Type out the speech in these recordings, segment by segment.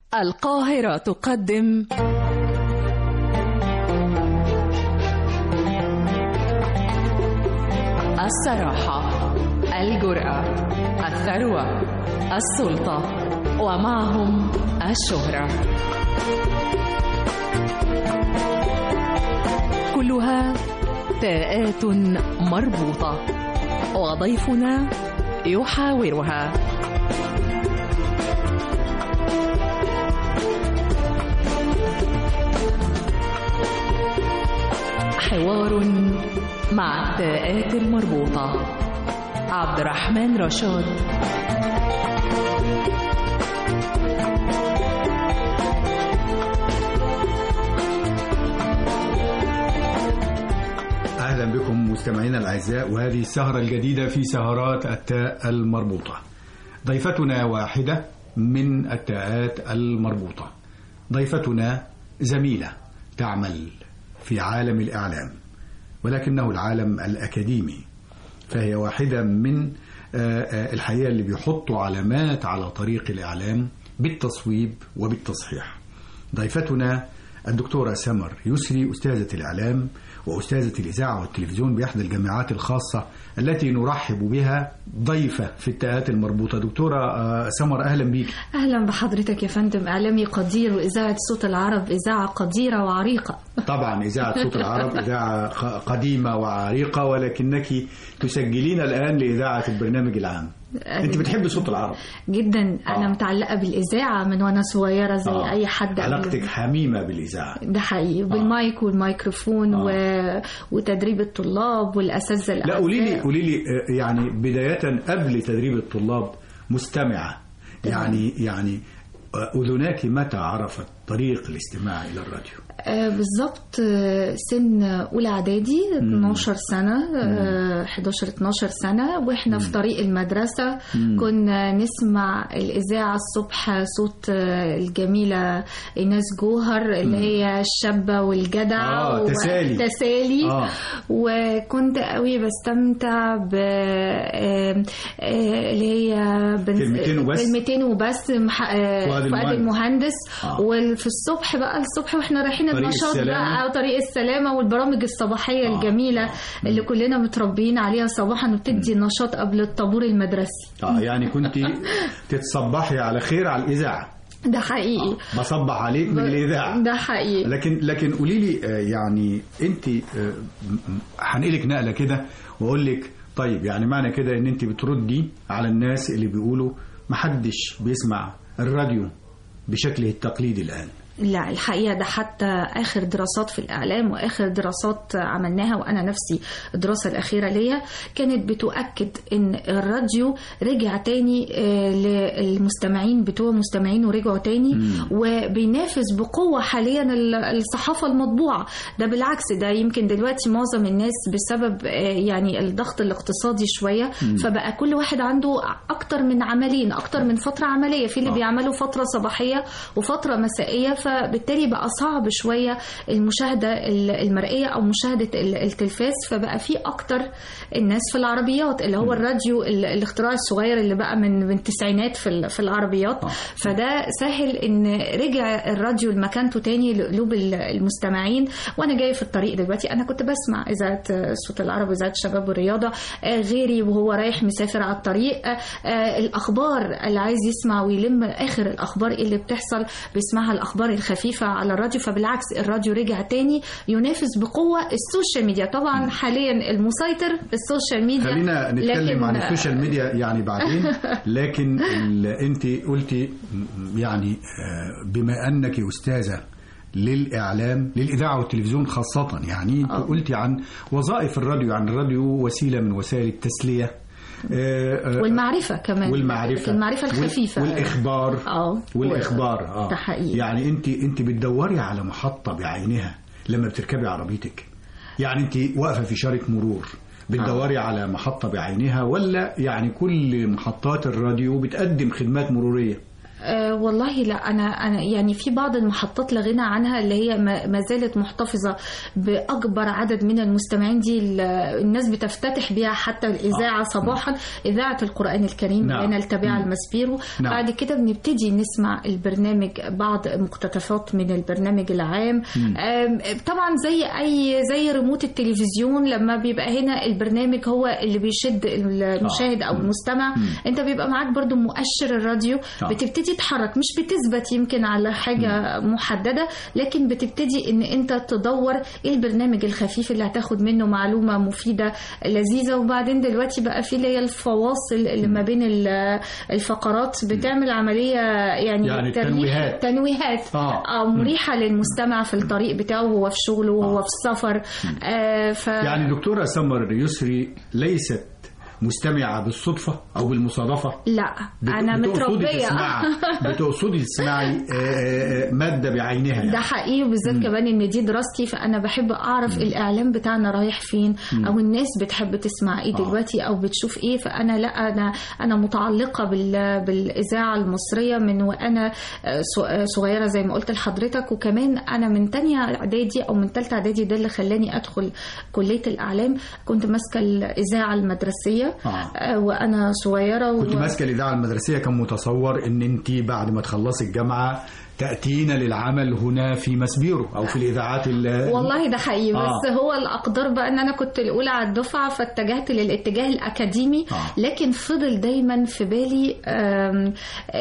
القاهرة تقدم الصراحة الجرأة الثروة السلطة ومعهم الشهرة كلها تاءات مربوطة وضيفنا يحاورها حوار مع التاءات المربوطة عبد الرحمن رشاد أهلا بكم مستمعينا الأعزاء وهذه السهرة الجديدة في سهرات التاء المربوطة ضيفتنا واحدة من التاءات المربوطة ضيفتنا زميلة تعمل في عالم الإعلام ولكنه العالم الأكاديمي فهي واحدة من الحقيقة اللي بيحطوا علامات على طريق الإعلام بالتصويب وبالتصحيح ضيفتنا الدكتورة سمر يسري أستاذة الإعلام وأستاذة الإذاعة والتلفزيون بإحدى الجامعات الخاصة التي نرحب بها ضيفة في التاءات المربوطة دكتورة سمر أهلا بيك أهلا بحضرتك يا فندم إعلامي قدير وإذاعة صوت العرب إذاعة قديرة وعريقة طبعا إذاعة صوت العرب إذاعة قديمة وعريقة ولكنك تسجلين الآن لإذاعة البرنامج العام انت بتحب صوت العرب جدا انا آه. متعلقه بالاذاعه من وانا صغيره زي آه. اي حد قبل- علاقتك حميمة بالإذاعة ده حقيقي بالمايك والميكروفون آه. و... وتدريب الطلاب والاساتذه لا قولي لي الأعزاء. قولي لي آه، يعني بداية قبل تدريب الطلاب مستمعة يعني يعني آه، أذناك متى عرفت طريق الاستماع إلى الراديو؟ آه، بالظبط آه، سن اولى اعدادي 12 سنه آه، 11 12 سنه واحنا في طريق المدرسه كنا نسمع الاذاعه الصبح صوت آه، الجميله ايناس جوهر اللي هي الشابه والجدع آه، تسالي. تسالي آه. وكنت قوي بستمتع ب آه، آه، اللي هي بن- كلمتين وبس؟ كلمتين وبس مح... آه، فؤاد فؤاد المهندس. المهندس آه. وفي الصبح بقى الصبح واحنا رايحين طريق النشاط السلامة. بقى طريق السلامه والبرامج الصباحيه آه. الجميله اللي كلنا متربيين عليها صباحا وبتدي نشاط قبل الطابور المدرسي اه يعني كنت تتصبحي على خير على الإذاعة ده حقيقي بصبح عليك من الإذاعة ده حقيقي لكن لكن قولي لي آه، يعني انت آه، م- م- هنقلك نقله كده واقول لك طيب يعني معنى كده ان انت بتردي على الناس اللي بيقولوا محدش بيسمع الراديو بشكله التقليدي الان لا الحقيقة ده حتى آخر دراسات في الإعلام وآخر دراسات عملناها وأنا نفسي الدراسة الأخيرة ليا كانت بتؤكد إن الراديو رجع تاني آه، للمستمعين بتوع مستمعين ورجعوا تاني وبينافس بقوة حاليا ال- الصحافة المطبوعة ده بالعكس ده يمكن دلوقتي معظم الناس بسبب آه، يعني الضغط الاقتصادي شوية فبقى كل واحد عنده أكتر من عملين أكتر من فترة عملية في اللي آه. بيعملوا فترة صباحية وفترة مسائية فبالتالي بقى صعب شوية المشاهدة ال- المرئية أو مشاهدة ال- التلفاز فبقى في أكتر الناس في العربيات اللي هو الراديو ال- الاختراع الصغير اللي بقى من من التسعينات في ال- في العربيات آه. فده سهل ان رجع الراديو لمكانته تاني لقلوب ال- المستمعين وانا جاي في الطريق دلوقتي انا كنت بسمع اذاعه صوت العرب واذاعه الشباب والرياضه آه، غيري وهو رايح مسافر على الطريق آه، آه، الاخبار اللي عايز يسمع ويلم اخر الاخبار اللي بتحصل بيسمعها الاخبار الخفيفه على الراديو فبالعكس الراديو رجع تاني ينافس بقوه السوشيال ميديا طبعا حاليا المسيطر في السوشيال ميديا خلينا نتكلم لكن- عن السوشيال ميديا يعني بعدين لكن ال- انت قلتي م- يعني آه، بما انك استاذه للاعلام للاذاعه والتلفزيون خاصه يعني انت آه. قلتي عن وظائف الراديو يعني الراديو وسيله من وسائل التسليه آه، آه، والمعرفه كمان والمعرفه المعرفه وال- الخفيفه والاخبار اه والاخبار اه ده حقيقي. يعني انت انت بتدوري على محطه بعينها لما بتركبي عربيتك يعني انت واقفه في شارع مرور بتدوري على محطه بعينها ولا يعني كل محطات الراديو بتقدم خدمات مروريه أه والله لا انا انا يعني في بعض المحطات لا غنى عنها اللي هي ما ما زالت محتفظه باكبر عدد من المستمعين دي ال- الناس بتفتتح بيها حتى الاذاعه صباحا اذاعه القران الكريم نعم. اللي انا التابعه المسبيرو نعم. بعد كده بنبتدي نسمع البرنامج بعض مقتطفات من البرنامج العام أم، طبعا زي اي زي ريموت التلفزيون لما بيبقى هنا البرنامج هو اللي بيشد المشاهد او المستمع انت بيبقى معاك برضو مؤشر الراديو آه. بتبتدي تتحرك مش بتثبت يمكن على حاجه محدده لكن بتبتدي ان انت تدور ايه البرنامج الخفيف اللي هتاخد منه معلومه مفيده لذيذه وبعدين دلوقتي بقى في اللي هي الفواصل اللي ما بين ال- الفقرات بتعمل عمليه يعني, يعني تريح- تنويهات. تنويهات آه. آه مريحه للمستمع في الطريق بتاعه وهو في شغله وهو في السفر آه ف يعني دكتورة سمر يسري ليست مستمعة بالصدفة أو بالمصادفة لا بت- انا بتقصدي متربيه تسمعي بتقصدي تسمعي آه، آه، مادة بعينها يعني. ده حقيقي وبالذات كمان ان دي دراستي فانا بحب اعرف الاعلام بتاعنا رايح فين او الناس بتحب تسمع ايه آه. دلوقتي او بتشوف ايه فانا لا انا انا متعلقه بال بالاذاعه المصريه من وانا آه، ص- آه، صغيره زي ما قلت لحضرتك وكمان انا من تانية اعدادي او من ثالثه اعدادي ده اللي خلاني ادخل كليه الاعلام كنت ماسكه الاذاعه المدرسيه آه. آه، وانا صغيره كنت و- ماسكة الإذاعة المدرسية كان متصور إن أنت بعد ما تخلصي الجامعة تأتينا للعمل هنا في مسبيرو أو في الإذاعات ال- والله ده حقيقي آه. بس هو الاقدار بقى ان انا كنت الاولى على الدفعه فاتجهت للاتجاه الاكاديمي آه. لكن فضل دايما في بالي آم،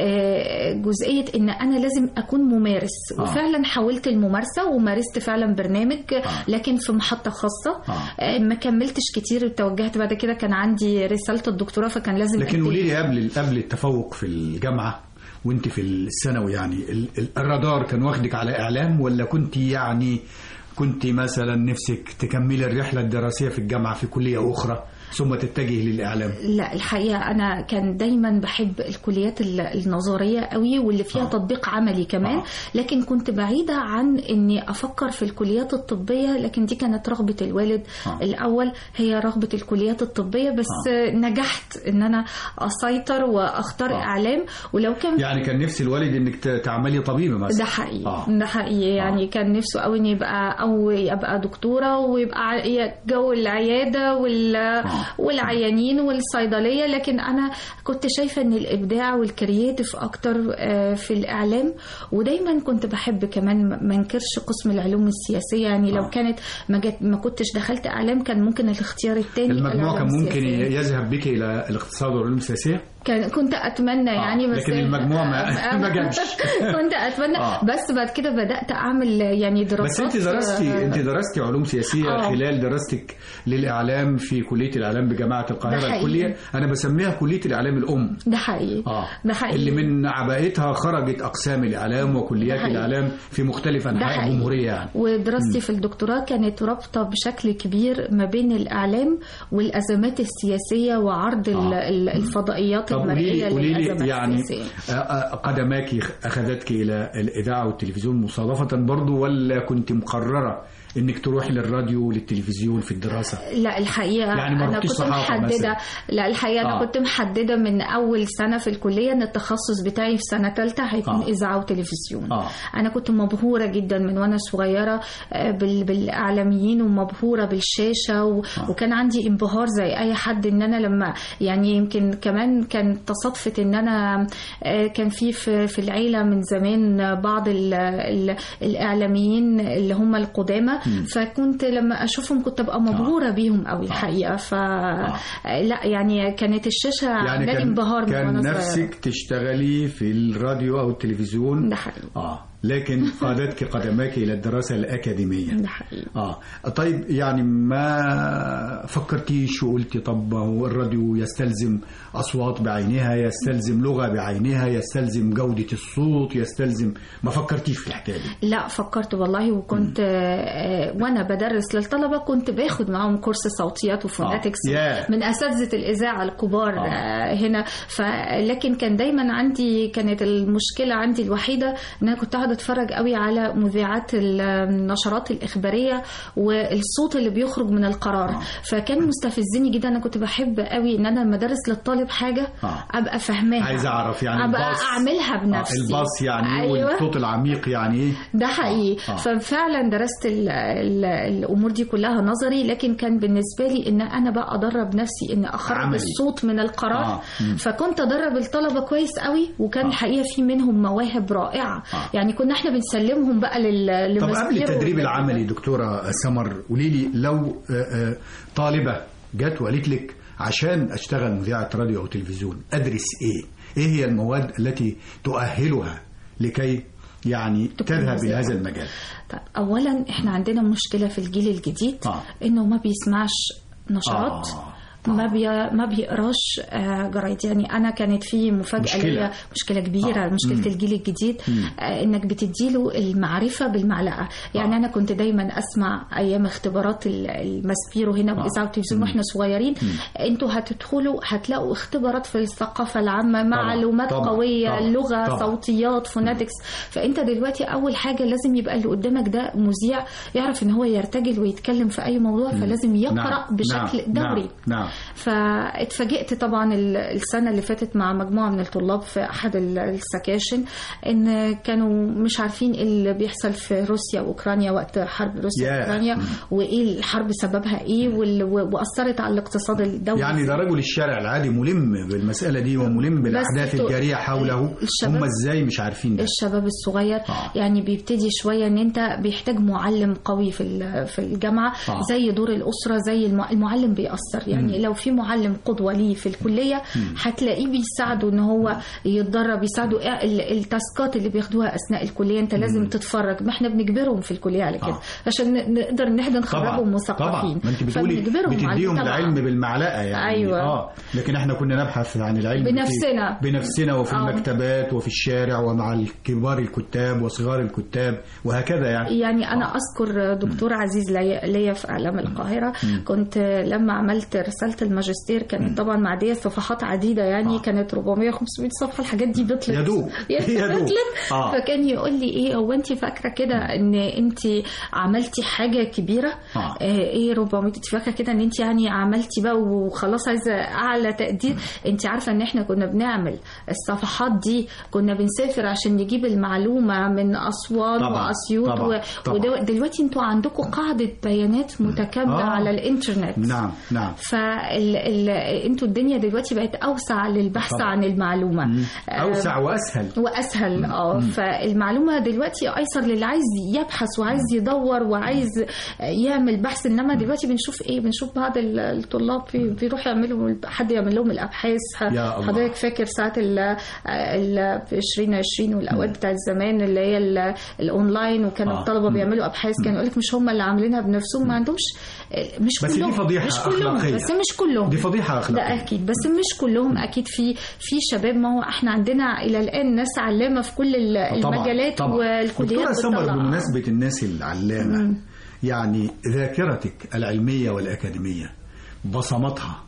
آه، جزئيه ان انا لازم اكون ممارس آه. وفعلا حاولت الممارسه ومارست فعلا برنامج لكن في محطه خاصه آه. آه، ما كملتش كتير توجهت بعد كده كان عندي رساله الدكتوراه فكان لازم لكن أنتهي. قولي لي قبل قبل التفوق في الجامعة وانت في الثانوي يعني ال- ال- الرادار كان واخدك على اعلام ولا كنت يعني كنت مثلا نفسك تكملي الرحله الدراسيه في الجامعه في كليه اخرى ثم تتجه للاعلام لا الحقيقة أنا كان دايما بحب الكليات ال- النظرية قوي واللي فيها آه. آه. تطبيق عملي كمان آه. آه. لكن كنت بعيدة عن إني أفكر في الكليات الطبية لكن دي كانت رغبة الوالد آه. آه. الأول هي رغبة الكليات الطبية بس آه. نجحت إن أنا أسيطر وأختار آه. آه. إعلام ولو كان يعني كان نفس الوالد انك ت- تعملي طبيبه مثلا ده حقيقي آه. آه. ده حقيقي يعني آه. كان نفسه قوي اني يبقى او ابقى دكتوره ويبقى ع- جو العياده وال آه. والعيانين والصيدليه لكن انا كنت شايفه ان الابداع والكرياتيف اكتر آه، في الاعلام ودايما كنت بحب كمان ما انكرش قسم العلوم السياسيه يعني لو آه. كانت ما, جت ما كنتش دخلت اعلام كان ممكن الاختيار الثاني المجموع كان ممكن يذهب بك الى الاقتصاد والعلوم السياسيه كان كنت اتمنى يعني بس لكن المجموع ما- ما جابش. كنت اتمنى آه. بس بعد كده بدات اعمل يعني بس دراسات انت درستي انت درستي علوم سياسيه آه. خلال دراستك للاعلام في كليه الاعلام بجامعه ده القاهره حقيقي. الكليه انا بسميها كليه الاعلام الام ده حقيقي اه ده حقيقي اللي من عبائتها خرجت اقسام الاعلام وكليات ده حقيقي. الاعلام في مختلف ده انحاء حقيقي. الجمهوريه يعني ودراستي في الدكتوراه كانت رابطة بشكل كبير ما بين الإعلام والأزمات السياسية وعرض ال- آه. ال- الفضائيات طب قولي المرئية لي قولي لي للأزمات يعني السياسية آه، آه، قدماك اخذتك الى الاذاعه والتلفزيون مصادفه برضو ولا كنت مقرره انك تروحي للراديو والتلفزيون في الدراسه لا الحقيقة يعني ما أنا رحتيش كنت صحافة محددة مثلا؟ لا الحقيقة أنا آه. كنت محددة من أول سنة في الكلية إن التخصص بتاعي في سنة ثالثة هيكون آه. إذاعة وتلفزيون آه. أنا كنت مبهورة جدا من وأنا صغيرة آه، بال- بالإعلاميين ومبهورة بالشاشة و... آه. وكان عندي انبهار زي أي حد إن أنا لما يعني يمكن كمان كان تصادفت إن أنا آه، كان في في في العيلة من زمان بعض ال... ال... الإعلاميين اللي هم القدامى فكنت لما أشوفهم كنت أبقى مبهورة بيهم قوي الحقيقة ف لا يعني كانت الشاشة يعني عاملة لي كان انبهار من كان وأنا صغيرة. نفسك تشتغلي في الراديو او التلفزيون ده حقيقي اه لكن قادتك قدماك الى الدراسه الاكاديميه ده حقيقي اه طيب يعني ما فكرتيش وقلتي طب هو الراديو يستلزم اصوات بعينها يستلزم لغه بعينها يستلزم جوده الصوت يستلزم ما فكرتيش في الحكايه دي لا فكرت والله وكنت آه، وانا بدرس للطلبه كنت باخد معاهم كورس صوتيات وفوناتكس آه. ياه. من اساتذه الاذاعه الكبار آه. آه، هنا ف لكن كان دايما عندي كانت المشكله عندي الوحيده ان انا كنت اقعد بقعد اتفرج قوي على مذيعات النشرات الاخباريه والصوت اللي بيخرج من القرار آه. فكان مستفزني جدا انا كنت بحب قوي ان انا لما ادرس للطالب حاجه آه. ابقى فاهماها عايز اعرف يعني ابقى الباص اعملها بنفسي آه الباص يعني ايه أيوة. والصوت العميق يعني ايه ده حقيقي آه. ففعلا درست ال ال الامور دي كلها نظري لكن كان بالنسبه لي ان انا بقى ادرب نفسي ان اخرج عملي. الصوت من القرار آه. مم. فكنت ادرب الطلبه كويس قوي وكان آه. الحقيقه في منهم مواهب رائعه آه. يعني كنا احنا بنسلمهم بقى لل طب قبل لمسبيرو التدريب وال- العملي دكتورة سمر قولي لي لو آه، آه، طالبة جت وقالت لك عشان أشتغل مذيعة راديو أو تلفزيون أدرس إيه؟ إيه هي المواد التي تؤهلها لكي يعني تكون تذهب إلى مذيعة. هذا المجال؟ طيب اولا احنا عندنا مشكله في الجيل الجديد آه. انه ما بيسمعش نشرات آه. ما بي ما بيقراش آه، جرايد يعني انا كانت في مفاجاه مشكلة. ليا مشكله كبيره آه. آه. مشكله مم. الجيل الجديد مم. آه، انك بتديله المعرفه بالمعلقه يعني آه. انا كنت دايما اسمع ايام اختبارات ال- المسبيرو هنا آه. والاذاعه والتلفزيون مم. واحنا صغيرين انتوا هتدخلوا هتلاقوا اختبارات في الثقافه العامه معلومات طبعاً. قويه طبعاً. لغه طبعاً. صوتيات فوناتكس فانت دلوقتي اول حاجه لازم يبقى اللي قدامك ده مذيع يعرف ان هو يرتجل ويتكلم في اي موضوع فلازم يقرا نعم. بشكل نعم. دوري نعم. نعم. فاتفاجئت طبعا ال- السنه اللي فاتت مع مجموعه من الطلاب في احد ال- السكاشن ان كانوا مش عارفين ايه اللي بيحصل في روسيا واوكرانيا وقت حرب روسيا ياه. واوكرانيا مم. وايه الحرب سببها ايه وال- و- واثرت على الاقتصاد الدولي يعني ده رجل الشارع العادي ملم بالمسألة دي وملم بالأحداث تو- الجارية حوله الشباب- هم إزاي مش عارفين ده الشباب الصغير آه. يعني بيبتدي شويه ان انت بيحتاج معلم قوي في ال- في الجامعه آه. زي دور الاسره زي الم- المعلم بيأثر يعني لو في معلم قدوه ليه في الكليه هتلاقيه بيساعده ان هو يتدرب يساعده إيه ال- التاسكات اللي بياخدوها اثناء الكليه انت لازم تتفرج ما احنا بنجبرهم في الكليه على كده آه. عشان ن- نقدر ان احنا طبعا نخرجهم طبعا مثقفين ما انت بتقولي فبنجبرهم على بتديهم طبعاً. العلم بالمعلقه يعني أيوة. اه لكن احنا كنا نبحث عن العلم في- بنفسنا. بنفسنا وفي آه. المكتبات وفي الشارع ومع كبار الكتاب وصغار الكتاب وهكذا يعني يعني انا اذكر دكتور عزيز ليا ليا في اعلام القاهره كنت لما عملت رساله الماجستير كانت طبعا معديه صفحات عديده يعني آه. كانت 400 500 صفحه الحاجات دي بطلت يا دوب. يعني يا دوب. بطلت آه. فكان يقول لي ايه هو انت فاكره كده ان انت عملتي حاجه كبيره آه. آه، ايه 400 انت فاكره كده ان انت يعني عملتي بقى وخلاص عايزه اعلى تقدير انت عارفه ان احنا كنا بنعمل الصفحات دي كنا بنسافر عشان نجيب المعلومه من اسوان طبعاً. واسيوط طبعاً. و... طبعاً. ودلوقتي انتوا عندكم قاعده بيانات متكامله آه. على الانترنت نعم نعم فال ال... انتوا الدنيا دلوقتي بقت اوسع للبحث طبعاً. عن المعلومه مم. آه، اوسع واسهل واسهل اه فالمعلومه دلوقتي ايسر للي عايز يبحث وعايز يدور وعايز يعمل بحث انما دلوقتي بنشوف ايه بنشوف بعض ال- الطلاب في- بيروح يعملوا حد يعمل لهم الابحاث يا الله. حضرتك فاكر ساعه ال ال- في 2020 والاوقات بتاعت زمان اللي هي ال- الاونلاين وكان آه. الطلبه مم. بيعملوا ابحاث كانوا يقول لك مش هم اللي عاملينها بنفسهم ما عندهمش مش بس دي كلهم فضيحة مش كلهم أخلاقية. بس مش كلهم دي فضيحه ده اخلاقيه اكيد بس مش كلهم اكيد في في شباب ما هو احنا عندنا الى الان ناس علامه في كل ال- طبعاً، المجالات طبعاً. والكليات دكتورة سمر بتطلع. بمناسبة الناس العلامة يعني ذاكرتك العلمية والأكاديمية بصمتها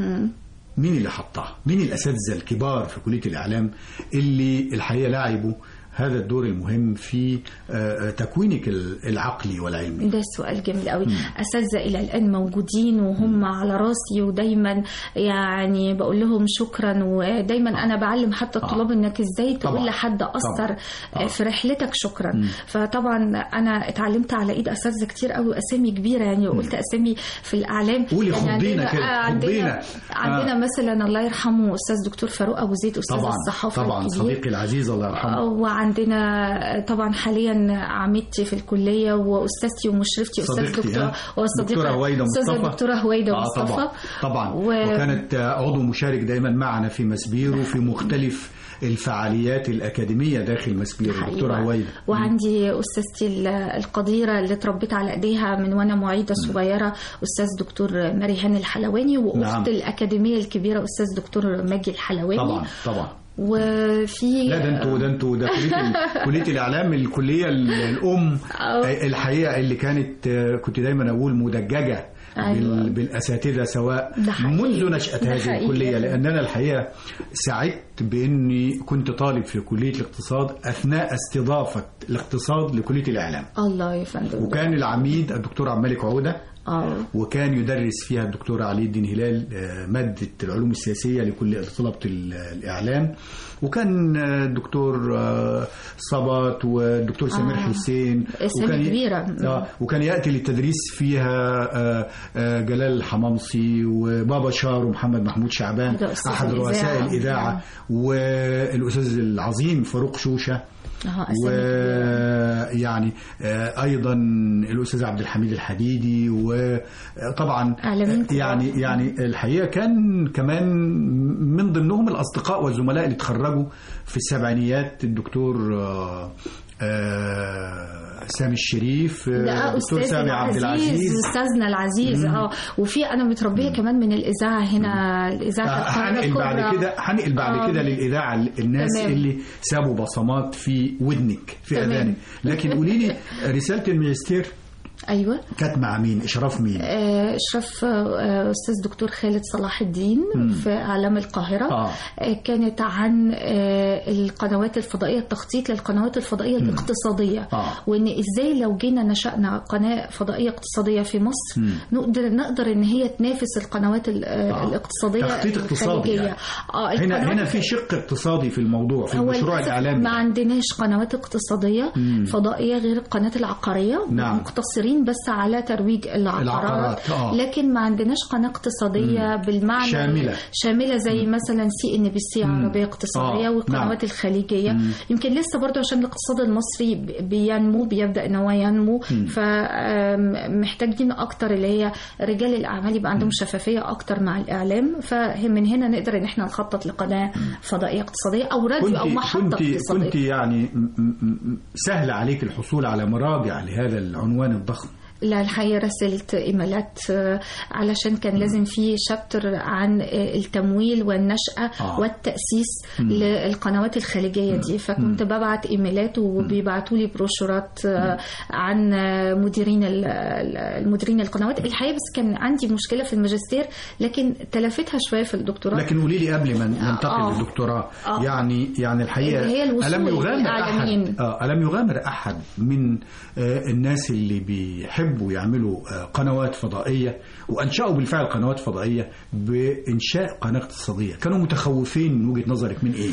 مين اللي حطها؟ مين الأساتذة الكبار في كلية الإعلام اللي الحقيقة لعبوا هذا الدور المهم في آه، تكوينك العقلي والعلمي ده سؤال جميل قوي اساتذه الى الان موجودين وهم على راسي ودايما يعني بقول لهم شكرا ودايما انا بعلم حتى الطلاب انك ازاي تقول طبعاً. لحد اثر طبعاً. في رحلتك شكرا فطبعا انا اتعلمت على ايد اساتذه كتير قوي اسامي كبيره يعني قلت اسامي في الاعلام قولي يعني خضينا عندنا- كده، آه، عندنا خضينا. عندنا آه. مثلا الله يرحمه استاذ دكتور فاروق ابو زيد استاذ طبعا الصحافه طبعا الكبير. صديقي العزيز الله يرحمه وعندنا طبعا حاليا عميدتي في الكليه واستاذتي ومشرفتي استاذ صديقتي، دكتور ها؟ وصديقة- دكتورة هويدا استاذه مصطفى. دكتوره هويدا آه مصطفى طبعا طبعا و... وكانت عضو مشارك دايما معنا في مسبير وفي مختلف الفعاليات الأكاديمية داخل مسبير حقيقة. الدكتورة هويدا وعندي استاذتي ال- القديره اللي اتربيت على ايديها من وانا معيده صغيره استاذ دكتور مريهان الحلواني واخت نعم. الاكاديميه الكبيره استاذ دكتور ماجي الحلواني طبعا طبعا وفي لا ده انتوا ده انتوا ده كليه ال- كليه الاعلام الكليه ال- الام أو. الحقيقه اللي كانت آه، كنت دايما اقول مدججه أيوة. بال- بالاساتذه سواء ده حقيقي. منذ نشاه ده هذه حقيقي. الكليه لان انا الحقيقه سعدت باني كنت طالب في كليه الاقتصاد اثناء استضافه الاقتصاد لكليه الاعلام الله يا فندم وكان العميد الدكتور عبد الملك عوده اه وكان يدرس فيها الدكتور علي الدين هلال آه، مادة العلوم السياسية لكل طلبة ال- الإعلام وكان آه، الدكتور آه، صبت والدكتور سمير آه. حسين أسامي كبيرة. آه وكان يأتي للتدريس فيها آه، آه، جلال الحمامصي وبابا شار ومحمد محمود شعبان هذا أستاذ أحد رؤساء الإذاعة. الإذاعة والأستاذ العظيم فاروق شوشة اه أسامي كبيرة. ويعني آه، ايضا الاستاذ عبد الحميد الحديدي وطبعا إعلاميين كبار. يعني يعني الحقيقه كان كمان من ضمنهم الاصدقاء والزملاء اللي تخرجوا في السبعينيات الدكتور آه، آه، سامي الشريف آه، ده الدكتور استاذ سامي عبد العزيز استاذنا العزيز اه وفي انا متربيه كمان من الاذاعه هنا الاذاعه آه، القاهرة هنقل بعد الكبرى. كده هنقل بعد آه. كده للاذاعه الناس تمام. اللي سابوا بصمات في ودنك في تمام. اذانك لكن قولي لي رساله الماجستير ايوه كانت مع مين اشراف مين آه، اشرف آه، استاذ دكتور خالد صلاح الدين في اعلام القاهره آه. آه، كانت عن آه، القنوات الفضائيه التخطيط للقنوات الفضائيه الاقتصاديه آه. وان ازاي لو جينا نشأنا قناه فضائيه اقتصاديه في مصر نقدر نقدر ان هي تنافس القنوات ال- آه، آه. الاقتصاديه تخطيط اقتصادي الخارجيه يعني. اه هنا القنوات- هنا في شق اقتصادي في الموضوع في هو المشروع للأسف الاعلامي ما عندناش قنوات اقتصاديه فضائيه غير القناه العقاريه نعم. مقتصرين بس على ترويج العقارات العقارات، آه. لكن ما عندناش قناه اقتصاديه بالمعنى شاملة. شامله زي مثلا سي ان بي سي عربيه اقتصاديه آه. والقنوات نعم. الخليجيه يمكن لسه برضو عشان الاقتصاد المصري ب- بينمو بيبدا ان هو ينمو فمحتاجين اكتر اللي هي رجال الاعمال يبقى عندهم شفافيه اكتر مع الاعلام فمن هنا نقدر ان احنا نخطط لقناه فضائيه اقتصاديه او راديو او كنت محطه كنت اقتصاديه كنت يعني م- م- م- سهل عليك الحصول على مراجع لهذا العنوان الضخم لا الحقيقة رسلت إيميلات آه، علشان كان لازم في شابتر عن آه، التمويل والنشأة آه. والتأسيس للقنوات الخليجية دي فكنت ببعت إيميلات وبيبعتوا لي بروشورات آه، عن آه، مديرين ال- ال- المديرين القنوات الحقيقة بس كان عندي مشكلة في الماجستير لكن تلفتها شوية في الدكتوراه لكن قولي لي قبل ما ننتقل آه. للدكتوراه آه. يعني يعني الحقيقه اللي هي الوصول الم يغامر للإعلاميين. احد اه الم يغامر احد من آه الناس اللي بيحبوا يعملوا آه قنوات فضائيه وانشاوا بالفعل قنوات فضائيه بانشاء قناه اقتصاديه كانوا متخوفين من وجهه نظرك من ايه؟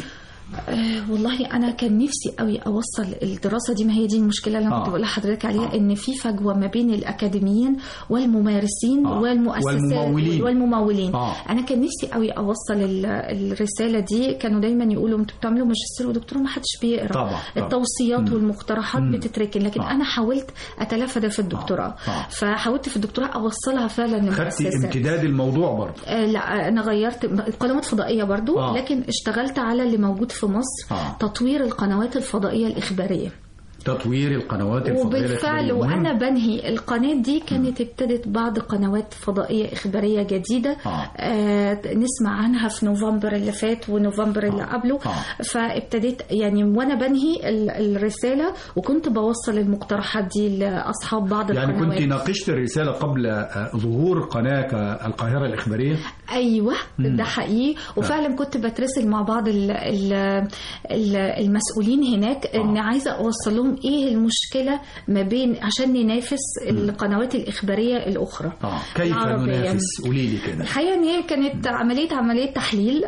آه، والله انا كان نفسي قوي اوصل الدراسه دي ما هي دي المشكله اللي انا آه. كنت بقول لحضرتك عليها آه. ان في فجوه ما بين الاكاديميين والممارسين آه. والمؤسسات والممولين. والممولين آه. انا كان نفسي قوي اوصل ال- الرساله دي كانوا دايما يقولوا انتوا بتعملوا ماجستير ودكتوراه ما حدش بيقرا طبعا، طبعا. التوصيات والمقترحات بتتركن لكن آه. انا حاولت اتلافى ده في الدكتوراه آه. آه. فحاولت في الدكتوراه اوصلها فعلا خدتي للمؤسسات امتداد الموضوع برضه آه، لا انا غيرت قنوات فضائيه برضو آه. لكن اشتغلت على اللي موجود في مصر آه. تطوير القنوات الفضائيه الاخباريه تطوير القنوات الفضائيه وبالفعل الإخبارية. وانا مهم. بنهي القناه دي كانت ابتدت بعض قنوات فضائيه اخباريه جديده آه. آه نسمع عنها في نوفمبر اللي فات ونوفمبر اللي قبله آه. فابتديت يعني وانا بنهي ال- الرساله وكنت بوصل المقترحات دي لاصحاب بعض يعني القنوات كنت ناقشت الرساله قبل آه، ظهور قناه كالقاهره الاخباريه ايوه ده حقيقي وفعلا كنت بترسل مع بعض ال ال ال المسؤولين هناك ان عايزه اوصل لهم ايه المشكله ما بين عشان ننافس القنوات الاخباريه الاخرى اه كيف العربية. ننافس قولي لي كده الحقيقه ان هي كانت عمليه عمليه تحليل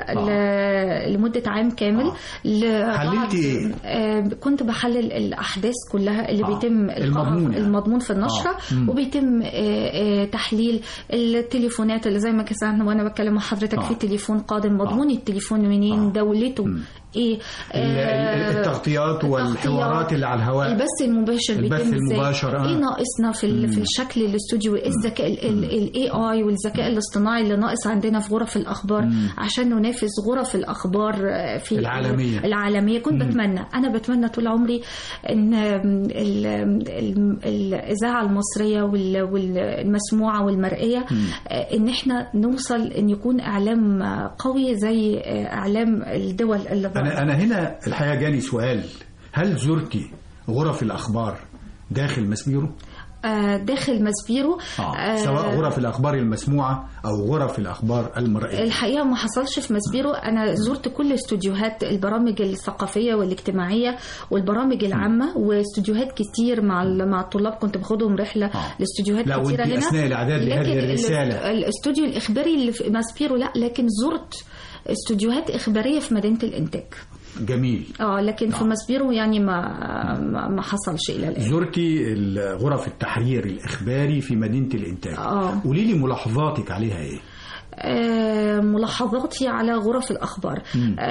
ل- لمده عام كامل آه. لبعض- حللتي إيه؟ آه، كنت بحلل الاحداث كلها اللي آه. بيتم المضمون يعني. المضمون في النشره آه. مم. وبيتم آه، آه، تحليل التليفونات اللي زي ما كان وانا بتكلم مع حضرتك آه. في تليفون قادم مضمون التليفون منين آه. دولته ايه ال- ال- آه، التغطيات والحوارات اللي على الهواء البث المباشر البث بيتم ازاي المباشر، آه. ايه ناقصنا في ال- في الشكل الاستوديو ايه الذكاء الاي اي والذكاء الاصطناعي اللي ناقص عندنا في غرف الاخبار عشان ننافس غرف الاخبار آه، في العالمية. العالميه كنت بتمنى انا بتمنى طول عمري ان ال- ال- الاذاعه المصريه وال- والمسموعه والمرئيه آه، ان احنا نوصل ان يكون اعلام آه، قوي زي آه، اعلام الدول اللي بره. انا انا هنا الحقيقه جاني سؤال هل زرتي غرف الاخبار داخل مسبيرو آه، داخل مسبيرو آه. سواء غرف الأخبار المسموعة أو غرف الأخبار المرئية الحقيقه ما حصلش في مسبيرو انا زرت كل استوديوهات البرامج الثقافيه والاجتماعيه والبرامج العامه واستوديوهات كتير مع ال- مع الطلاب كنت باخدهم رحله آه. لاستوديوهات لا، كتيره وأنت هنا أثناء الإعداد لهذه لكن ال- الرسالة. الاستوديو الاخباري اللي في مسبيرو لا لكن زرت استوديوهات اخباريه في مدينه الانتاج جميل اه لكن في آه. مسبيرو يعني ما ما, ما حصلش الى الان زرتي ال- غرف التحرير الإخباري في مدينة الإنتاج آه. قولي لي ملاحظاتك عليها إيه آه، ملاحظاتي على غرف الاخبار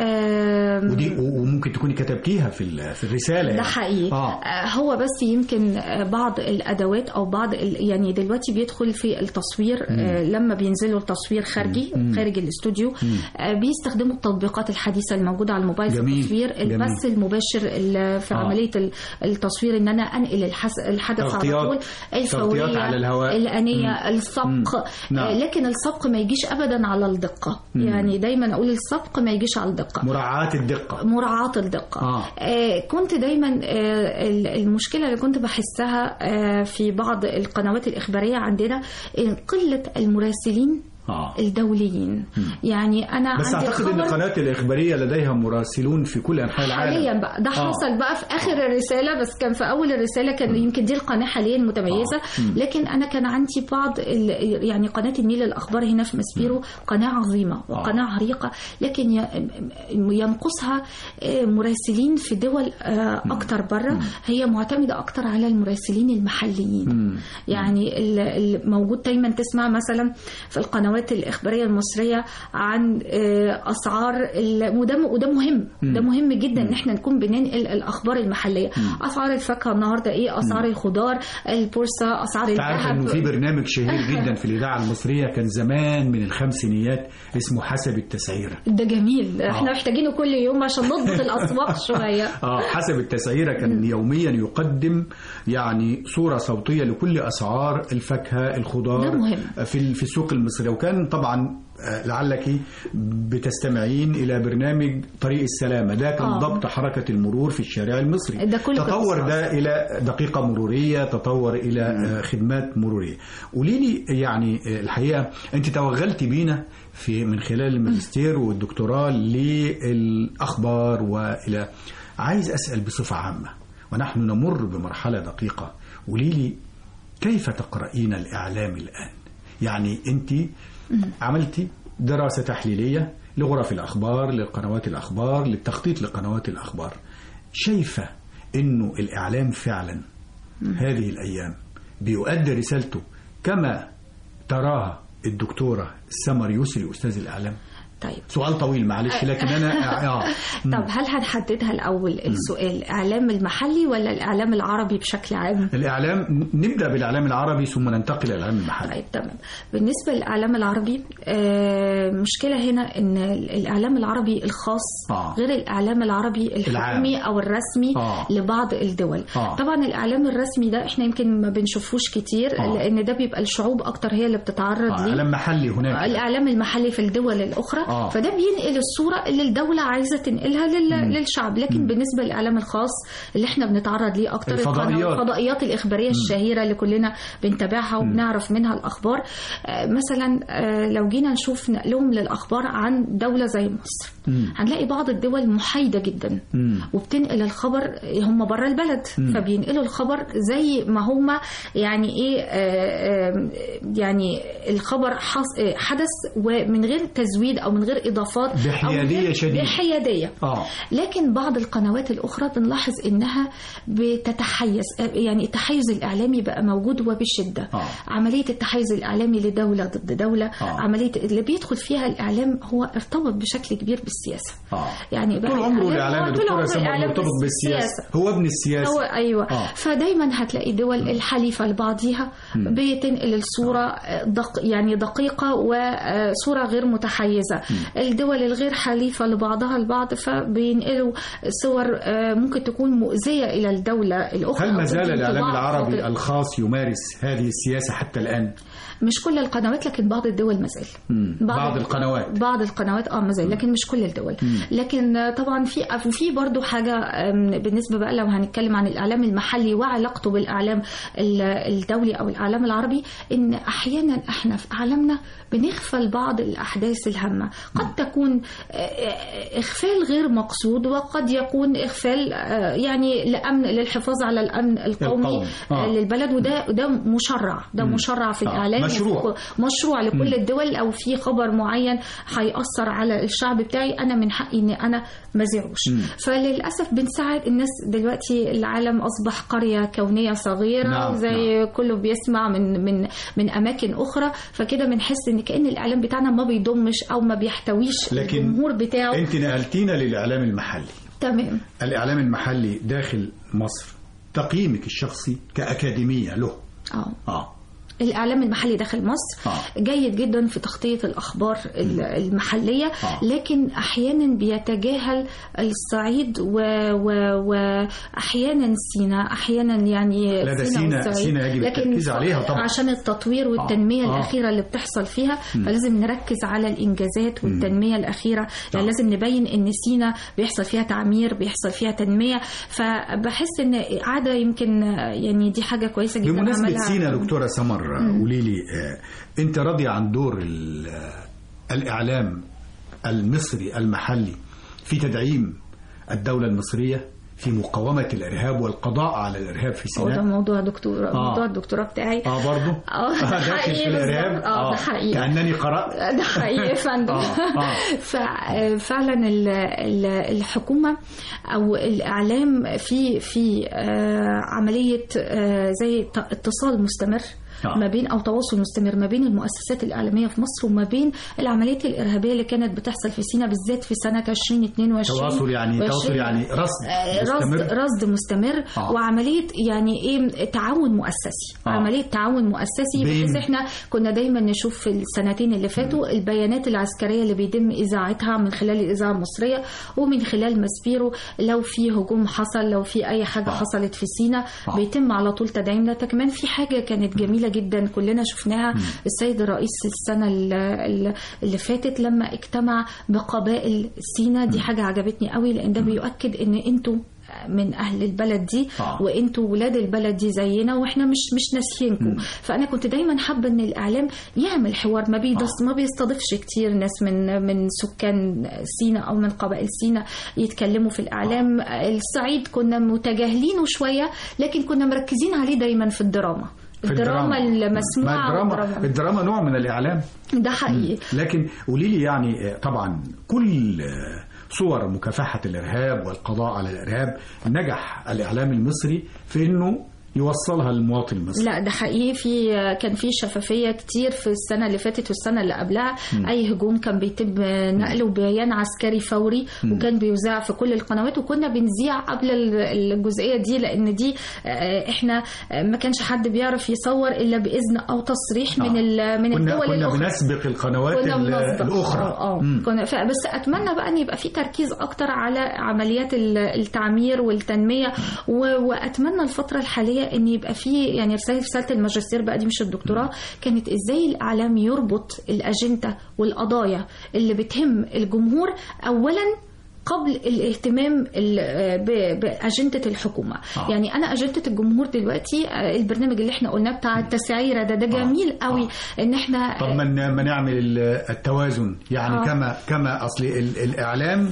آه، ودي و- وممكن تكوني كتبتيها في ال- في الرسالة ده يعني. حقيقي آه. آه. هو بس يمكن آه، بعض الادوات او بعض ال- يعني دلوقتي بيدخل في التصوير آه لما بينزلوا التصوير خارجي خارج الاستوديو آه بيستخدموا التطبيقات الحديثه الموجوده على الموبايل في جميل. التصوير جميل. البث المباشر ال- في آه. عمليه ال- التصوير ان انا انقل الحس- الحدث على تغطيات- طول تغطيات الفوريه على الهواء. الانيه السبق نعم. آه لكن السبق ما يجيش ابدا على الدقه يعني دايما اقول السبق ما يجيش على الدقه مراعاة الدقة مراعاة الدقة آه. آه كنت دايما آه ال- المشكلة اللي كنت بحسها آه في بعض القنوات الإخبارية عندنا آه، قلة المراسلين آه. الدوليين يعني أنا بس عندي أعتقد أن الخبر القناة الإخبارية لديها مراسلون في كل أنحاء العالم حاليا بقى ده آه. حصل بقى في اخر الرساله بس كان في اول الرساله كان يمكن دي القناه حاليا متميزه آه. مم. لكن انا كان عندي بعض ال- يعني قناه النيل الاخبار هنا في مسبيرو قناه عظيمه وقناه عريقه لكن ي- ينقصها آه، مراسلين في دول آه، اكتر بره هي معتمده اكتر على المراسلين المحليين يعني ال- الموجود دايما تسمع مثلا في القنوات الاخباريه المصريه عن آه، اسعار ال- وده وده مهم ده مهم جدا ان احنا نكون بننقل الاخبار المحليه اسعار الفاكهه النهارده ايه اسعار الخضار البورصه اسعار تعرف انه في الذهب برنامج شهير جدا في الاذاعه المصريه كان زمان من الخمسينيات اسمه حسب التسعيره ده جميل احنا آه. محتاجينه كل يوم عشان نضبط الاسواق شويه اه حسب التسعيره كان يوميا يقدم يعني صوره صوتيه لكل اسعار الفاكهه الخضار ده مهم. في في السوق المصري وكان طبعا آه، لعلك بتستمعين الى برنامج طريق السلامه ده كان آه. ضبط حركه المرور في الشارع المصري ده كله تطور كان ده الى دقيقه مروريه تطور الى آه، خدمات مروريه قولي لي يعني آه، الحقيقه انت توغلتي بينا في من خلال الماجستير والدكتوراه للاخبار والى عايز اسال بصفه عامه ونحن نمر بمرحله دقيقه قولي لي كيف تقرأين الإعلام الآن؟ يعني أنت عملتي دراسة تحليلية لغرف الأخبار لقنوات الأخبار للتخطيط لقنوات الأخبار شايفة أنه الإعلام فعلا هذه الأيام بيؤدي رسالته كما تراها الدكتورة سمر يسري أستاذ الإعلام طيب سؤال طويل معلش لكن أنا آه. طب هل هنحددها الاول السؤال الاعلام المحلي ولا الاعلام العربي بشكل عام الإعلام نبدأ بالإعلام العربي ثم ننتقل إلى الإعلام المحلي طيب تمام بالنسبة للإعلام العربي آه، مشكلة هنا إن الإعلام العربي الخاص آه. غير الإعلام العربي الحكومي العام. أو الرسمي آه. لبعض الدول آه. طبعا الإعلام الرسمي ده إحنا يمكن ما بنشوفوش كتير آه. لأن ده بيبقى الشعوب أكتر هي اللي بتتعرض آه، ليه إعلام محلي هناك الإعلام المحلي في الدول الأخرى آه. فده بينقل الصورة اللي الدولة عايزة تنقلها لل... للشعب لكن بالنسبة للإعلام الخاص اللي احنا بنتعرض ليه أكتر الفضائيات. القنوات- الفضائيات الإخبارية الشهيرة اللي كلنا بنتابعها وبنعرف منها الأخبار آه، مثلا آه، لو جينا نشوف نقلهم للأخبار عن دولة زي مصر مم. هنلاقي بعض الدول محايدة جدا مم. وبتنقل الخبر هم بره البلد فبينقلوا الخبر زي ما هم يعني ايه آه، آه، يعني الخبر حص- آه، حدث ومن غير تزويد او من غير اضافات أو من بحيادية غير- شديدة. بحياديه آه. لكن بعض القنوات الأخرى بنلاحظ إنها بتتحيز يعني التحيز الإعلامي بقى موجود وبشدة آه. عملية التحيز الإعلامي لدولة ضد دولة آه. عملية اللي بيدخل فيها الإعلام هو ارتبط بشكل كبير بالسياسة آه. يعني بقى طول عمره الإعلام هو يا طول دكتورة عمره سمر الإعلام مرتبط بالسياسة هو ابن السياسة هو ايوه آه. آه. فدايما هتلاقي دول الحليفه لبعضيها بتنقل الصوره دق يعني دقيقه وصوره غير متحيزه الدول الغير حليفه لبعضها البعض فبينقلوا صور آه، ممكن تكون مؤذيه الى الدوله الاخرى هل أو ما زال تدي الإعلام انطباع العربي خاطئ. الخاص يمارس هذه السياسة حتى الآن؟ مش كل القنوات لكن بعض الدول ما زال مم. بعض القنوات. بعض القنوات اه ما زال لكن مش كل كل الدول لكن آه، طبعا في في برضو حاجه آم، بالنسبه بقى لو هنتكلم عن الاعلام المحلي وعلاقته بالاعلام ال- الدولي او الاعلام العربي ان احيانا احنا في اعلامنا بنغفل بعض الاحداث الهامه قد تكون آه، آه، اغفال غير مقصود وقد يكون اغفال آه، يعني لامن للحفاظ على الامن القومي القومي. آه. آه. للبلد وده ده مشرع ده مشرع في آه. الاعلام مشروع. مشروع لكل الدول او في خبر معين هيأثر على الشعب بتاعي انا من حقي ان انا ما ذيعوش فللاسف بنساعد الناس دلوقتي العالم اصبح قريه كونيه صغيره نعم، زي كله بيسمع من من من اماكن اخرى فكده بنحس ان كان الاعلام بتاعنا ما بيضمش او ما بيحتويش لكن الجمهور بتاعه انت نقلتينا للاعلام المحلي تمام الاعلام المحلي داخل مصر تقييمك الشخصي كاكاديميه له اه اه الإعلام المحلي داخل مصر آه. جيد جدا في تغطية الأخبار ال- المحلية آه. لكن أحيانا بيتجاهل الصعيد و- و- وأحيانا سينا أحيانا يعني لا ده سينا- والصعيد. سينا يجب التركيز عليها طبعا. عشان التطوير والتنمية آه. الأخيرة اللي بتحصل فيها فلازم نركز على الإنجازات والتنمية الأخيرة يعني لازم نبين إن سينا بيحصل فيها تعمير بيحصل فيها تنمية فبحس إن عادة يمكن يعني دي حاجة كويسة جدا بمناسبة عملها- سينا دكتورة سمر قولي لي آه، انت راضية عن دور ال- آه، الإعلام المصري المحلي في تدعيم الدولة المصرية في مقاومة الإرهاب والقضاء على الإرهاب في هو ده سيناء موضوع دكتور آه. موضوع الدكتوراه بتاعي اه برضه اه ده داخل في حقيقي الإرهاب بالظبط. اه ده حقيقي كأنني قرأت ده حقيقي يا فندم آه، آه. ففعلا ال- ال- الحكومه او الاعلام في في آه، عمليه آه، زي ت- اتصال مستمر آه. ما بين او تواصل مستمر ما بين المؤسسات الاعلاميه في مصر وما بين العمليات الارهابيه اللي كانت بتحصل في سيناء بالذات في سنه 2022 تواصل يعني تواصل وعشرين. يعني رصد آه، رصد مستمر رصد مستمر آه. وعمليه يعني ايه تعاون مؤسسي آه. عمليه تعاون مؤسسي بين- بحيث احنا كنا دايما نشوف في السنتين اللي فاتوا البيانات العسكريه اللي بيتم اذاعتها من خلال الاذاعه المصريه ومن خلال مسبيرو لو في هجوم حصل لو في اي حاجه آه. حصلت في سينا آه. بيتم على طول تدعيمنا ده كمان في حاجه كانت جميله جدا كلنا شفناها السيد الرئيس السنه ال- ال- اللي فاتت لما اجتمع بقبائل سينا دي حاجه عجبتني قوي لان ده بيؤكد ان انتوا من اهل البلد دي آه. وانتوا ولاد البلد دي زينا واحنا مش مش ناسيينكم فانا كنت دايما حابه ان الاعلام يعمل حوار ما بيدس ما بيستضيفش كتير ناس من من سكان سينا او من قبائل سينا يتكلموا في الاعلام الصعيد كنا متجاهلينه شويه لكن كنا مركزين عليه دايما في الدراما في الدراما ما المسموعه الدراما والدراما- الدراما نوع من الإعلام ده حقيقي لكن قولي لي يعني آه، طبعا كل آه، صور مكافحة الإرهاب والقضاء على الإرهاب نجح الإعلام المصري في أنه يوصلها للمواطن المصري لا ده حقيقي في كان في شفافيه كتير في السنه اللي فاتت والسنه اللي قبلها اي هجوم كان بيتم نقله بيان عسكري فوري وكان بيذاع في كل القنوات وكنا بنذيع قبل ال- الجزئيه دي لان دي آه، احنا آه، ما كانش حد بيعرف يصور الا باذن او تصريح من ال- من كنا الدول كنا الاخرى بنسبق القنوات كنا ال- بنصدق. الأخرى اه آه. مم. كنا ف- بس اتمنى بقى ان يبقى في تركيز اكتر على عمليات ال- التعمير والتنميه و- واتمنى الفتره الحاليه ان يبقى في يعني رساله رساله الماجستير بقى دي مش الدكتوراه كانت ازاي الاعلام يربط الاجنده والقضايا اللي بتهم الجمهور اولا قبل الاهتمام ال- ب- بأجندة الحكومة آه. يعني أنا أجندة الجمهور دلوقتي آه، البرنامج اللي احنا قلناه بتاع التسعيرة ده ده جميل قوي إن احنا طب ما ن- ما نعمل ال- التوازن يعني آه. كما كما أصل ال- الإعلام